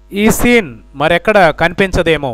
ఈ సీన్ మరెక్కడ కనిపించదేమో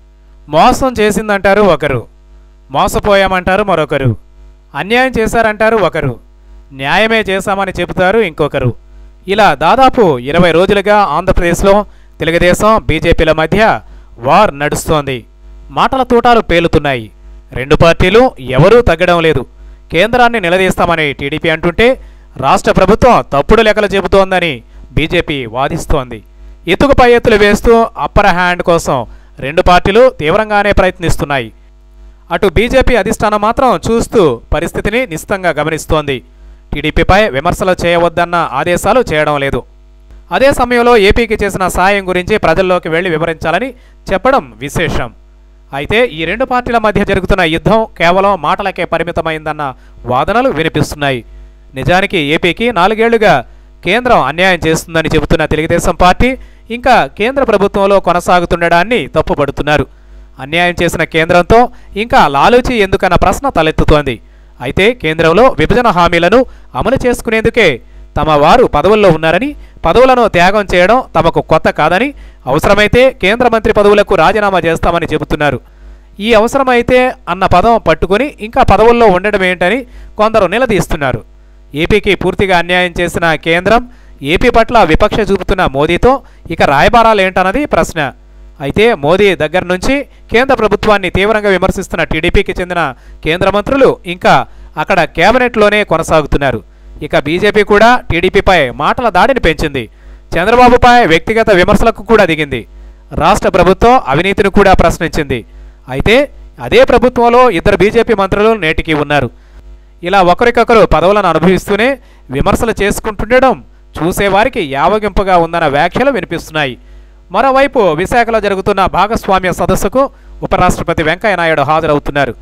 మోసం చేసిందంటారు ఒకరు మోసపోయామంటారు మరొకరు అన్యాయం చేశారంటారు ఒకరు న్యాయమే చేశామని చెబుతారు ఇంకొకరు ఇలా దాదాపు ఇరవై రోజులుగా ఆంధ్రప్రదేశ్లో తెలుగుదేశం బీజేపీల మధ్య వార్ నడుస్తోంది మాటల తూటాలు పేలుతున్నాయి రెండు పార్టీలు ఎవరూ తగ్గడం లేదు కేంద్రాన్ని నిలదీస్తామని టీడీపీ అంటుంటే రాష్ట్ర ప్రభుత్వం తప్పుడు లెక్కలు చెబుతోందని బీజేపీ వాదిస్తోంది ఎత్తుకుపై ఎత్తులు వేస్తూ అప్పర్ హ్యాండ్ కోసం రెండు పార్టీలు తీవ్రంగానే ప్రయత్నిస్తున్నాయి అటు బీజేపీ అధిష్టానం మాత్రం చూస్తూ పరిస్థితిని నిశితంగా గమనిస్తోంది టీడీపీపై విమర్శలు చేయవద్దన్న ఆదేశాలు చేయడం లేదు అదే సమయంలో ఏపీకి చేసిన సాయం గురించి ప్రజల్లోకి వెళ్లి వివరించాలని చెప్పడం విశేషం అయితే ఈ రెండు పార్టీల మధ్య జరుగుతున్న యుద్ధం కేవలం మాటలకే పరిమితమైందన్న వాదనలు వినిపిస్తున్నాయి నిజానికి ఏపీకి నాలుగేళ్లుగా కేంద్రం అన్యాయం చేస్తుందని చెబుతున్న తెలుగుదేశం పార్టీ ఇంకా కేంద్ర ప్రభుత్వంలో కొనసాగుతుండడాన్ని తప్పుపడుతున్నారు అన్యాయం చేసిన కేంద్రంతో ఇంకా లాలూచి ఎందుకన్న ప్రశ్న తలెత్తుతోంది అయితే కేంద్రంలో విభజన హామీలను అమలు చేసుకునేందుకే తమ వారు పదవుల్లో ఉన్నారని పదవులను త్యాగం చేయడం తమకు కొత్త కాదని అవసరమైతే కేంద్ర మంత్రి పదవులకు రాజీనామా చేస్తామని చెబుతున్నారు ఈ అవసరమైతే అన్న పదం పట్టుకుని ఇంకా పదవుల్లో ఉండడం ఏంటని కొందరు నిలదీస్తున్నారు ఏపీకి పూర్తిగా అన్యాయం చేసిన కేంద్రం ఏపీ పట్ల విపక్ష చూపుతున్న మోదీతో ఇక రాయబారాలు ఏంటన్నది ప్రశ్న అయితే మోదీ దగ్గర నుంచి కేంద్ర ప్రభుత్వాన్ని తీవ్రంగా విమర్శిస్తున్న టీడీపీకి చెందిన కేంద్ర మంత్రులు ఇంకా అక్కడ కేబినెట్లోనే కొనసాగుతున్నారు ఇక బీజేపీ కూడా టీడీపీపై మాటల దాడిని పెంచింది చంద్రబాబుపై వ్యక్తిగత విమర్శలకు కూడా దిగింది రాష్ట్ర ప్రభుత్వం అవినీతిని కూడా ప్రశ్నించింది అయితే అదే ప్రభుత్వంలో ఇద్దరు బీజేపీ మంత్రులు నేటికి ఉన్నారు ఇలా ఒకరికొకరు పదవులను అనుభవిస్తూనే విమర్శలు చేసుకుంటుండడం చూసేవారికి యావగింపుగా ఉందన్న వ్యాఖ్యలు వినిపిస్తున్నాయి మరోవైపు విశాఖలో జరుగుతున్న భాగస్వామ్య సదస్సుకు ఉపరాష్ట్రపతి వెంకయ్యనాయుడు హాజరవుతున్నారు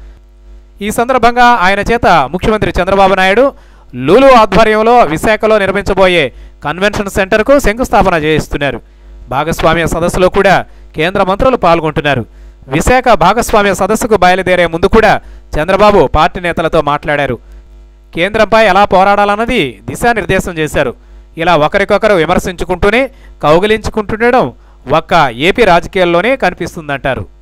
ఈ సందర్భంగా ఆయన చేత ముఖ్యమంత్రి చంద్రబాబు నాయుడు లూలు ఆధ్వర్యంలో విశాఖలో నిర్మించబోయే కన్వెన్షన్ సెంటర్కు శంకుస్థాపన చేయిస్తున్నారు భాగస్వామ్య సదస్సులో కూడా కేంద్ర మంత్రులు పాల్గొంటున్నారు విశాఖ భాగస్వామ్య సదస్సుకు బయలుదేరే ముందు కూడా చంద్రబాబు పార్టీ నేతలతో మాట్లాడారు కేంద్రంపై ఎలా పోరాడాలన్నది దిశానిర్దేశం చేశారు ఇలా ఒకరికొకరు విమర్శించుకుంటూనే కౌగిలించుకుంటుండడం ఒక్క ఏపీ రాజకీయాల్లోనే కనిపిస్తుందంటారు